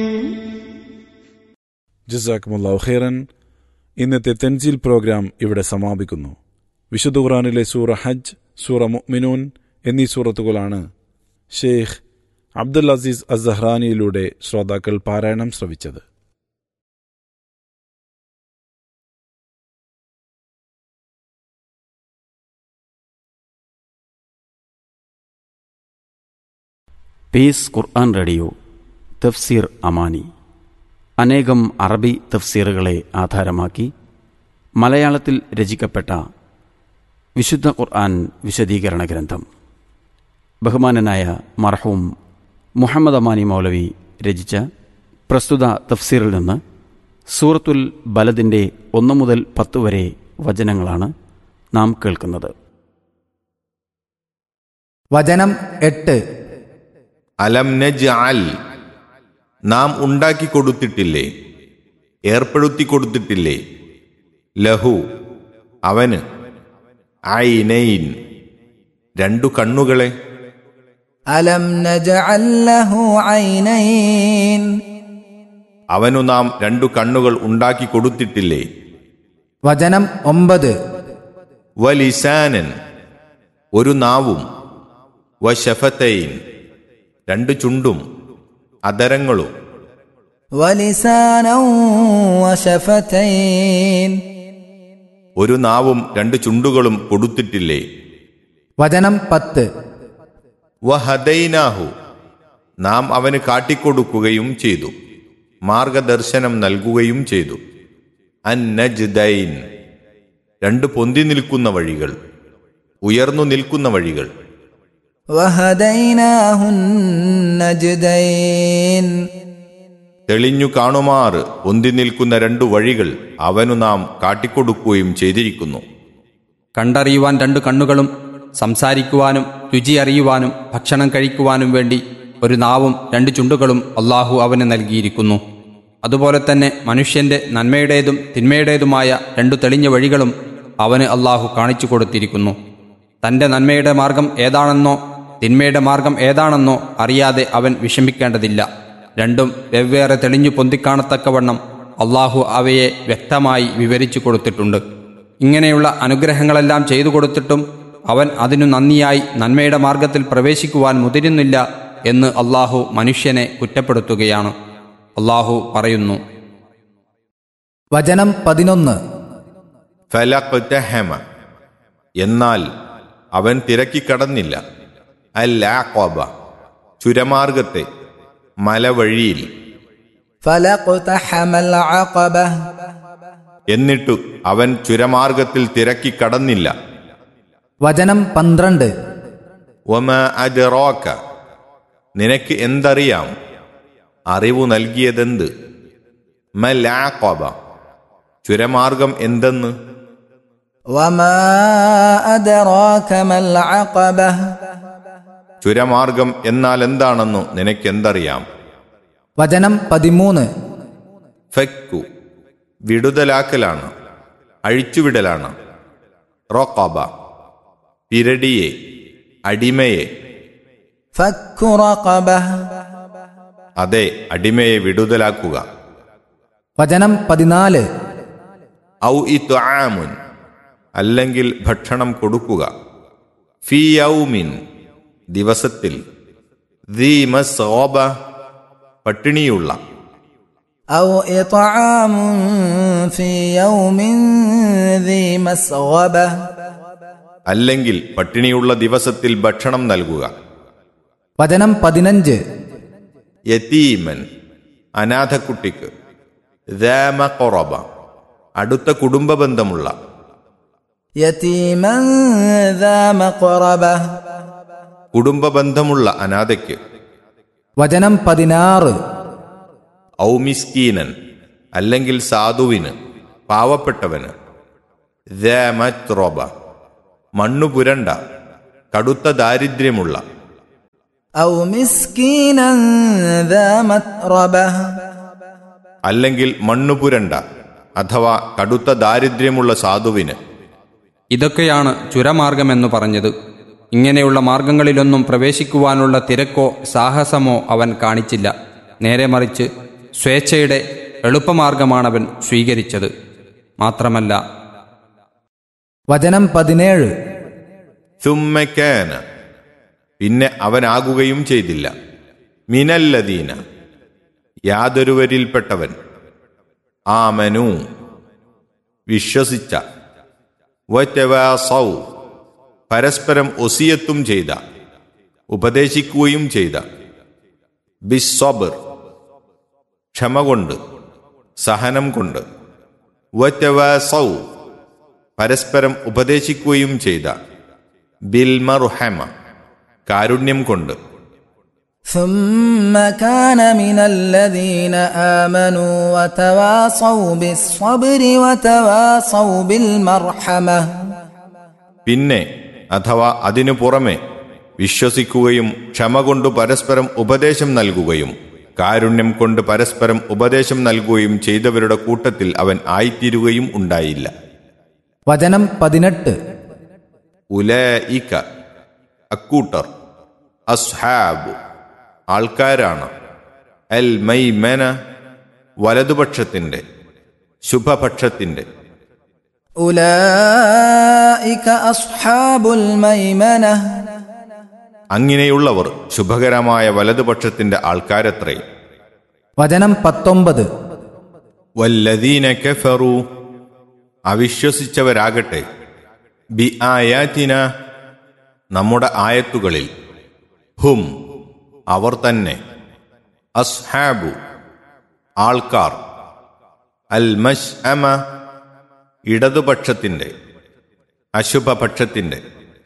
ജസാക്കുമുല്ലാ ഖൈറൻ ഇന്നത്തെ തെൻസീൽ പ്രോഗ്രാം ഇവിടെ സമാപിക്കുന്നു വിശുദ്ധ ഖുറാനിലെ സൂറ ഹജ്ജ് സൂറ മുഅ്മിനൂൻ എന്നീ സൂറത്തുകളാണ് ഷെയ്ഖ് അബ്ദുൽ അസീസ് അസഹ്റാനിയിലൂടെ ശ്രോതാക്കൾ പാരായണം ശ്രവിച്ചത് പീസ് ഖുർആൻ റേഡിയോ തഫ്സീർ അമാനി അനേകം അറബി തഫ്സീറുകളെ ആധാരമാക്കി മലയാളത്തിൽ രചിക്കപ്പെട്ട വിശുദ്ധ ഖുർആൻ വിശദീകരണ ഗ്രന്ഥം ബഹുമാനനായ മർഹൂം മുഹമ്മദ് അമാനി മൗലവി രചിച്ച പ്രസ്തുത തഫ്സീറിൽ നിന്ന് സൂറത്തുൽ ബലദിൻ്റെ ഒന്ന് മുതൽ പത്ത് വരെ വചനങ്ങളാണ് നാം കേൾക്കുന്നത് വചനം എട്ട് അലം നജ് അൽ നാം ഉണ്ടാക്കി കൊടുത്തിട്ടില്ലേ ഏർപ്പെടുത്തി കൊടുത്തിട്ടില്ലേ ലഹു അവന് ഐനൈൻ രണ്ടു കണ്ണുകളെ അലം നജഅൽ ലഹു ഐനൈൻ അവനു നാം രണ്ടു കണ്ണുകൾ ഉണ്ടാക്കി കൊടുത്തിട്ടില്ലേ വചനം ഒമ്പത് വലിസാനൻ ഒരു നാവും വശഫത്തൈൻ രണ്ട് ചുണ്ടും അതരങ്ങളും വലിസാനം വശഫതൈൻ ഒരു നാവും രണ്ട് ചുണ്ടുകളും കൊടുത്തിട്ടില്ലേ വചനം പത്ത് വഹദൈനാഹു നാം അവന് കാട്ടിക്കൊടുക്കുകയും ചെയ്തു മാർഗദർശനം നൽകുകയും ചെയ്തു അന്നജ്ദൈൻ രണ്ട് പൊന്തി നിൽക്കുന്ന വഴികൾ ഉയർന്നു നിൽക്കുന്ന വഴികൾ വഹദൈനാഹു നജ്ദൈൻ തെളിഞ്ഞു കാണുമാറ് പൊന്തി നിൽക്കുന്ന രണ്ടു വഴികൾ അവനു നാം കാട്ടിക്കൊടുക്കുകയും ചെയ്തിരിക്കുന്നു കണ്ടറിയുവാൻ രണ്ടു കണ്ണുകളും സംസാരിക്കുവാനും രുചി അറിയുവാനും ഭക്ഷണം കഴിക്കുവാനും വേണ്ടി ഒരു നാവും രണ്ട് ചുണ്ടുകളും അള്ളാഹു അവന് നൽകിയിരിക്കുന്നു അതുപോലെ തന്നെ മനുഷ്യന്റെ നന്മയുടേതും തിന്മയുടേതുമായ രണ്ടു തെളിഞ്ഞ വഴികളും അവന് അള്ളാഹു കാണിച്ചു കൊടുത്തിരിക്കുന്നു തന്റെ നന്മയുടെ മാർഗം ഏതാണെന്നോ തിന്മയുടെ മാർഗം ഏതാണെന്നോ അറിയാതെ അവൻ വിഷമിക്കേണ്ടതില്ല രണ്ടും വെവ്വേറെ തെളിഞ്ഞു പൊന്തിക്കാണത്തക്കവണ്ണം അള്ളാഹു അവയെ വ്യക്തമായി വിവരിച്ചു കൊടുത്തിട്ടുണ്ട് ഇങ്ങനെയുള്ള അനുഗ്രഹങ്ങളെല്ലാം ചെയ്തു കൊടുത്തിട്ടും അവൻ അതിനു നന്ദിയായി നന്മയുടെ മാർഗത്തിൽ പ്രവേശിക്കുവാൻ മുതിരുന്നില്ല എന്ന് അള്ളാഹു മനുഷ്യനെ കുറ്റപ്പെടുത്തുകയാണ് അള്ളാഹു പറയുന്നു വചനം പതിനൊന്ന് ഫലഖ്തഹമ എന്നാൽ അവൻ തിരക്കിക്കടന്നില്ല അല്ലാഖബ ചുരമാർഗത്തെ മലവഴിയിൽ ഫലഖ്തഹമൽ അഖബ എന്നിട്ടു അവൻ ചുരമാർഗത്തിൽ തിരക്കിക്കടന്നില്ല വചനം പന്ത്രണ്ട് ഒമ അജറോക്ക നിനക്ക് എന്തറിയാം അറിവു നൽകിയതെന്ത് മലാഖബ ചുരമാർഗം എന്തെന്ന് വമാ അദ്റാക മൽ അഖബ ചുരമാർഗം എന്നാൽ എന്താണെന്നു നിനക്കെന്തറിയാം വചനം പതിമൂന്ന് ഫക്കു വിടുതലാക്കലാണ് അഴിച്ചുവിടലാണ് റോക്കാബ പിരടിയെ അടിമയെ ഫക്കു റഖബ അതെ അടിമയെ വിടുതലാക്കുക വചനം പതിനാല് ഔ ഇത്ആമുൻ അല്ലെങ്കിൽ ഭക്ഷണം കൊടുക്കുക ഫി യൗമിൻ ദിവസത്തിൽ ദീ മസ്ഗബ പട്ടിണിയുള്ള أو إطعام في يوم ذي مسغبة അല്ലെങ്കിൽ പട്ടിണിയുള്ള ദിവസത്തിൽ ഭക്ഷണം നൽകുക വചനം പതിനഞ്ച് യതീമൻ അനാഥക്കുട്ടിക്ക് ദാമ കൊറബ അടുത്ത കുടുംബ ബന്ധമുള്ള يتيما ذا مقربة കുടുംബ ബന്ധമുള്ള അനാഥയ്ക്ക് വചനം പതിനാറ് ഔമിസ്കീനൻ അല്ലെങ്കിൽ സാധുവിന് പാവപ്പെട്ടവന് ദാമത്രോബ മണ്ണു പുരണ്ട കടുത്ത ദാരിദ്ര്യമുള്ള أو مسكينا ذا متربة അല്ലെങ്കിൽ മണ്ണു പുരണ്ട അഥവാ കടുത്ത ദാരിദ്ര്യമുള്ള സാധുവിന് ഇതൊക്കെയാണ് ചുരമാർഗമെന്നു പറഞ്ഞത് ഇങ്ങനെയുള്ള മാർഗങ്ങളിലൊന്നും പ്രവേശിക്കുവാനുള്ള തിരക്കോ സാഹസമോ അവൻ കാണിച്ചില്ല നേരെ മറിച്ച് സ്വേച്ഛയുടെ എളുപ്പമാർഗമാണവൻ സ്വീകരിച്ചത് മാത്രമല്ല വചനം പതിനേഴ് സുമ്മക്കാന പിന്നെ അവനാകുകയും ചെയ്തില്ല മിനല്ലദീന യാതൊരുവരിൽപ്പെട്ടവൻ ആമനു വിശ്വസിച്ച വറ്റവാസൗ പരസ്പരം ഒസിയത്തും ചെയ്ത ഉപദേശിക്കുകയും ചെയ്ത ബിസ്വബർ ക്ഷമ കൊണ്ട് സഹനം കൊണ്ട് വറ്റവാസൗ പരസ്പരം ഉപദേശിക്കുകയും ചെയ്ത ബിൽമറുഹമ കാരുണ്യം കൊണ്ട് ثم كان من الذين آمنوا وتواصوا بالصبر وتواصوا بالمرحمة പിന്നെ അഥവാ അതിനു പുറമെ വിശ്വസിക്കുകയും ക്ഷമ കൊണ്ട് പരസ്പരം ഉപദേശം നൽകുകയും കാരുണ്യം കൊണ്ട് പരസ്പരം ഉപദേശം നൽകുകയും ചെയ്തവരുടെ കൂട്ടത്തിൽ അവൻ ആയിത്തീരുകയും ഉണ്ടായില്ല വചനം പതിനെട്ട് ഉലയിക്ക അക്കൂട്ടർ അസ്ഹാബ് ആൾക്കാരാണ് അൽ മൈമന വലതുപക്ഷത്തിന്റെ ശുഭപക്ഷത്തിന്റെ أولئك أصحاب الميمنة അങ്ങനെയുള്ളവർ ശുഭകരമായ വലതുപക്ഷത്തിന്റെ ആൾക്കാരത്രേ വചനം പത്തൊമ്പത് വല്ലദീന കഫറു അവിശ്വസിച്ചവരാകട്ടെ ബി ആയാത്തിന നമ്മുടെ ആയത്തുകളിൽ ഹും അവർ തന്നെ അസ്ഹാബു ആൾക്കാർ അൽ മഷ് അമ ഇടതുപക്ഷത്തിന്റെ അശുഭപക്ഷത്തിന്റെ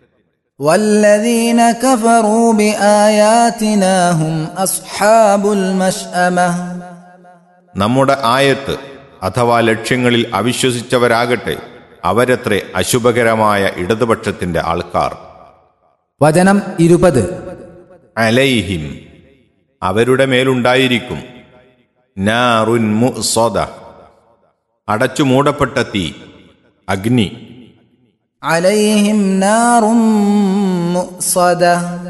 والذين كفروا بآياتنا هم أصحاب المشأمة നമ്മുടെ ആയത്ത് അഥവാ ലക്ഷ്യങ്ങളിൽ അവിശ്വസിച്ചവരാകട്ടെ അവരത്രേ അശുഭകരമായ ഇടതുപക്ഷത്തിന്റെ ആൾക്കാർ വചനം ഇരുപത് അലൈഹിം അവരുടെ മേലുണ്ടായിരിക്കും നാറുൻ മുസ്സദ അടച്ചു മൂടപ്പെട്ട തീ അഗ്നി عليهم نار مؤصدة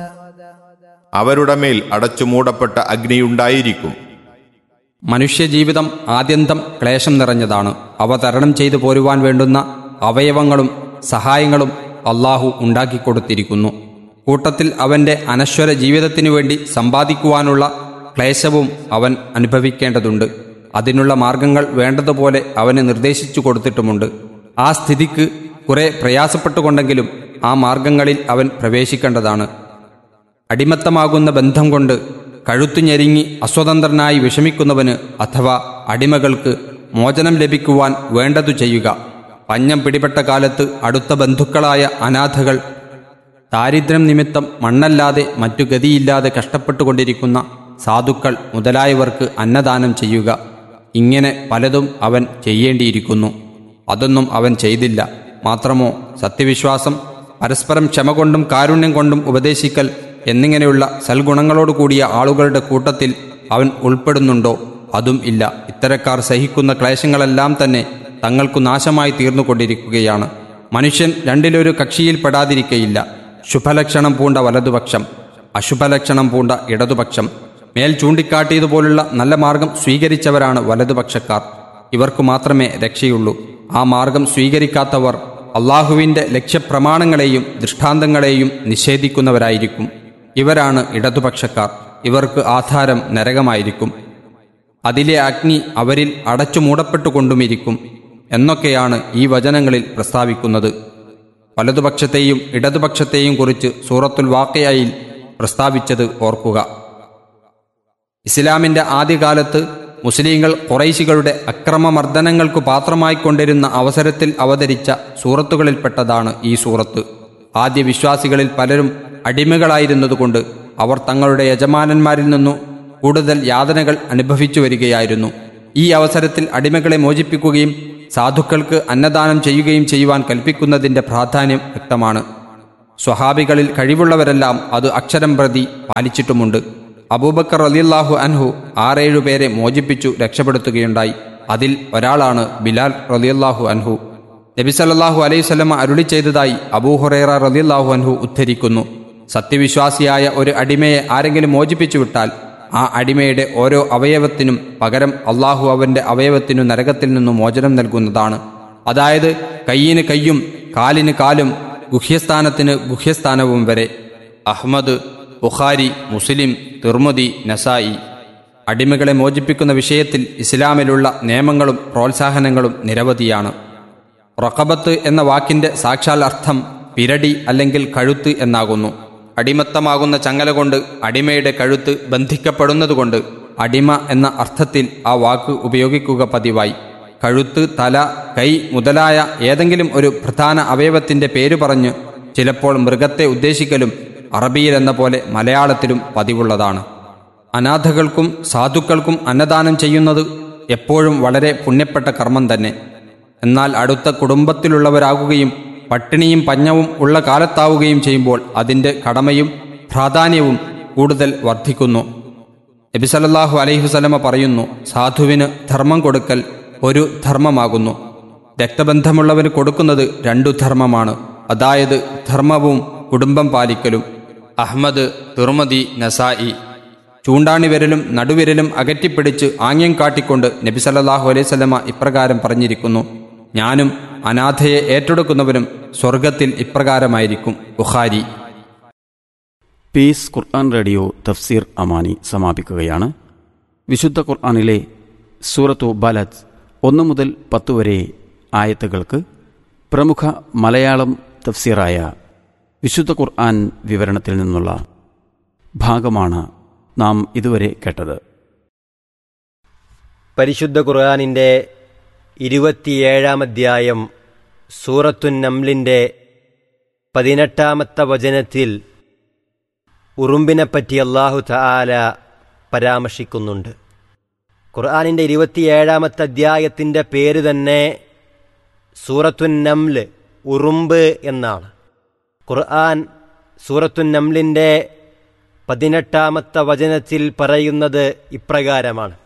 അവരുടെ മേൽ അടച്ചു മൂടപ്പെട്ട അഗ്നിയുണ്ടായിരിക്കും മനുഷ്യജീവിതം ആദ്യന്തം ക്ലേശം നിറഞ്ഞതാണ് അവ തരണം ചെയ്തു പോരുവാൻ വേണ്ടുന്ന അവയവങ്ങളും സഹായങ്ങളും അള്ളാഹു ഉണ്ടാക്കിക്കൊടുത്തിരിക്കുന്നു കൂട്ടത്തിൽ അവന്റെ അനശ്വര ജീവിതത്തിനു വേണ്ടി സമ്പാദിക്കുവാനുള്ള ക്ലേശവും അവൻ അനുഭവിക്കേണ്ടതുണ്ട് അതിനുള്ള മാർഗങ്ങൾ വേണ്ടതുപോലെ അവന് നിർദ്ദേശിച്ചു കൊടുത്തിട്ടുമുണ്ട് ആ സ്ഥിതിക്ക് കുറെ പ്രയാസപ്പെട്ടുകൊണ്ടെങ്കിലും ആ മാർഗങ്ങളിൽ അവൻ പ്രവേശിക്കേണ്ടതാണ് അടിമത്തമാകുന്ന ബന്ധം കൊണ്ട് കഴുത്തു ഞെരുങ്ങി അസ്വതന്ത്രനായി വിഷമിക്കുന്നവന് അഥവാ അടിമകൾക്ക് മോചനം ലഭിക്കുവാൻ വേണ്ടതു ചെയ്യുക പഞ്ഞം പിടിപെട്ട കാലത്ത് അടുത്ത ബന്ധുക്കളായ അനാഥകൾ ദാരിദ്ര്യം നിമിത്തം മണ്ണല്ലാതെ മറ്റു ഗതിയില്ലാതെ കഷ്ടപ്പെട്ടുകൊണ്ടിരിക്കുന്ന സാധുക്കൾ മുതലായവർക്ക് അന്നദാനം ചെയ്യുക ഇങ്ങനെ പലതും അവൻ ചെയ്യേണ്ടിയിരിക്കുന്നു അതൊന്നും അവൻ ചെയ്തില്ല മാത്രമോ സത്യവിശ്വാസം പരസ്പരം ക്ഷമ കൊണ്ടും കാരുണ്യം കൊണ്ടും ഉപദേശിക്കൽ എന്നിങ്ങനെയുള്ള സൽഗുണങ്ങളോട് കൂടിയ ആളുകളുടെ കൂട്ടത്തിൽ അവൻ ഉൾപ്പെടുന്നുണ്ടോ അതും ഇല്ല ഇത്തരക്കാർ സഹിക്കുന്ന ക്ലേശങ്ങളെല്ലാം തന്നെ തങ്ങൾക്കു നാശമായി തീർന്നുകൊണ്ടിരിക്കുകയാണ് മനുഷ്യൻ രണ്ടിലൊരു കക്ഷിയിൽ പെടാതിരിക്കയില്ല ശുഭലക്ഷണം പൂണ്ട വലതുപക്ഷം അശുഭലക്ഷണം പൂണ്ട ഇടതുപക്ഷം മേൽ ചൂണ്ടിക്കാട്ടിയതുപോലുള്ള നല്ല മാർഗം സ്വീകരിച്ചവരാണ് വലതുപക്ഷക്കാർ ഇവർക്കു മാത്രമേ രക്ഷയുള്ളൂ ആ മാർഗം സ്വീകരിക്കാത്തവർ അള്ളാഹുവിൻ്റെ ലക്ഷ്യപ്രമാണങ്ങളെയും ദൃഷ്ടാന്തങ്ങളെയും നിഷേധിക്കുന്നവരായിരിക്കും ഇവരാണ് ഇടതുപക്ഷക്കാർ ഇവർക്ക് ആധാരം നരകമായിരിക്കും അതിലെ അഗ്നി അവരിൽ അടച്ചു മൂടപ്പെട്ടുകൊണ്ടുമിരിക്കും എന്നൊക്കെയാണ് ഈ വചനങ്ങളിൽ പ്രസ്താവിക്കുന്നത് വലതുപക്ഷത്തെയും ഇടതുപക്ഷത്തെയും കുറിച്ച് സൂറത്തുൽ വാക്കയായിൽ പ്രസ്താവിച്ചത് ഓർക്കുക ഇസ്ലാമിന്റെ ആദ്യകാലത്ത് മുസ്ലിങ്ങൾ കുറൈശികളുടെ അക്രമമർദ്ദനങ്ങൾക്കു പാത്രമായിക്കൊണ്ടിരുന്ന അവസരത്തിൽ അവതരിച്ച സൂറത്തുകളിൽപ്പെട്ടതാണ് ഈ സൂറത്ത് ആദ്യ വിശ്വാസികളിൽ പലരും അടിമകളായിരുന്നതുകൊണ്ട് അവർ തങ്ങളുടെ യജമാനന്മാരിൽ നിന്നു കൂടുതൽ യാതനകൾ അനുഭവിച്ചു വരികയായിരുന്നു ഈ അവസരത്തിൽ അടിമകളെ മോചിപ്പിക്കുകയും സാധുക്കൾക്ക് അന്നദാനം ചെയ്യുകയും ചെയ്യുവാൻ കൽപ്പിക്കുന്നതിന്റെ പ്രാധാന്യം വ്യക്തമാണ് സ്വഹാബികളിൽ കഴിവുള്ളവരെല്ലാം അത് അക്ഷരം പ്രതി പാലിച്ചിട്ടുമുണ്ട് അബൂബക്കർ റലിയല്ലാഹു അൻഹു ആറേഴു പേരെ മോചിപ്പിച്ചു രക്ഷപ്പെടുത്തുകയുണ്ടായി അതിൽ ഒരാളാണ് ബിലാൽ റലിയല്ലാഹു അൻഹു നബി സല്ലല്ലാഹു അലൈഹി സ്വലമ അരുളി ചെയ്തതായി അബൂഹുറൈറ റലിയല്ലാഹു അൻഹു ഉദ്ധരിക്കുന്നു സത്യവിശ്വാസിയായ ഒരു അടിമയെ ആരെങ്കിലും മോചിപ്പിച്ചു വിട്ടാൽ ആ അടിമയുടെ ഓരോ അവയവത്തിനും പകരം അള്ളാഹു അവന്റെ അവയവത്തിനു നരകത്തിൽ നിന്നും മോചനം നൽകുന്നതാണ് അതായത് കയ്യിന് കയ്യും കാലിന് കാലും ഗുഹ്യസ്ഥാനത്തിന് ഗുഹ്യസ്ഥാനവും വരെ Ahmad Bukhari Muslim Tirmidhi Nasai അടിമകളെ മോചിപ്പിക്കുന്ന വിഷയത്തിൽ ഇസ്ലാമിലുള്ള നിയമങ്ങളും പ്രോത്സാഹനങ്ങളും നിരവധിയാണ് റഖബത്ത് എന്ന വാക്കിന്റെ സാക്ഷാൽ അർത്ഥം പിരടി അല്ലെങ്കിൽ കഴുത്ത് എന്നാകുന്നു അടിമത്തമാകുന്ന ചങ്ങല കൊണ്ട് അടിമയുടെ കഴുത്ത് ബന്ധിക്കപ്പെടുന്നതുകൊണ്ട് അടിമ എന്ന അർത്ഥത്തിൽ ആ വാക്ക് ഉപയോഗിക്കുക പതിവായി കഴുത്ത് തല കൈ മുതലായ ഏതെങ്കിലും ഒരു പ്രധാന അവയവത്തിന്റെ പേര് പറഞ്ഞ് ചിലപ്പോൾ മൃഗത്തെ ഉദ്ദേശിക്കലും അറബിയിലെന്ന പോലെ മലയാളത്തിലും പതിവുള്ളതാണ് അനാഥകൾക്കും സാധുക്കൾക്കും അന്നദാനം ചെയ്യുന്നത് എപ്പോഴും വളരെ പുണ്യപ്പെട്ട കർമ്മം തന്നെ എന്നാൽ അടുത്ത കുടുംബത്തിലുള്ളവരാകുകയും പട്ടിണിയും പഞ്ഞവും ഉള്ള കാലത്താവുകയും ചെയ്യുമ്പോൾ അതിൻ്റെ കടമയും പ്രാധാന്യവും കൂടുതൽ വർദ്ധിക്കുന്നു നബിസലല്ലാഹു അലൈഹുസലമ പറയുന്നു സാധുവിന് ധർമ്മം കൊടുക്കൽ ഒരു ധർമ്മമാകുന്നു രക്തബന്ധമുള്ളവന് കൊടുക്കുന്നത് രണ്ടു ധർമ്മമാണ് അതായത് ധർമ്മവും കുടുംബം പാലിക്കലും അഹ്മദ് തുർമദി നസായി ചൂണ്ടാണി വിരലും നടുവിരലും അകറ്റിപ്പിടിച്ച് ആംഗ്യം കാട്ടിക്കൊണ്ട് നബി സല്ലല്ലാഹു അലൈഹി സ്വലമ ഇപ്രകാരം പറഞ്ഞിരിക്കുന്നു ഞാനും അനാഥയെ ഏറ്റെടുക്കുന്നവനും സ്വർഗത്തിൽ ഇപ്രകാരമായിരിക്കും ബുഖാരി പീസ് ഖുർആൻ റേഡിയോ തഫ്സീർ അമാനി സമാപിക്കുകയാണ് വിശുദ്ധ ഖുർആനിലെ സൂറത്തു ബലദ് ഒന്ന് മുതൽ പത്ത് വരെ ആയത്തുകൾക്ക് പ്രമുഖ മലയാളം തഫ്സീറായ വിശുദ്ധ ഖുർആൻ വിവരണത്തിൽ നിന്നുള്ള ഭാഗമാണ് നാം ഇതുവരെ കേട്ടത് പരിശുദ്ധ ഖുർആാനിൻ്റെ ഇരുപത്തിയേഴാം അധ്യായം സൂറത്തുൻ നംലിൻ്റെ പതിനെട്ടാമത്തെ വചനത്തിൽ ഉറുമ്പിനെപ്പറ്റി അള്ളാഹു തആല പരാമർശിക്കുന്നുണ്ട് ഖുർആാനിൻ്റെ ഇരുപത്തിയേഴാമത്തെ അധ്യായത്തിൻ്റെ പേര് തന്നെ സൂറത്തുൻ നംല് ഉറുമ്പ് എന്നാണ് ഖുർആൻ സൂറത്തുൻ നംലിൻ്റെ പതിനെട്ടാമത്തെ വചനത്തിൽ പറയുന്നത് ഇപ്രകാരമാണ്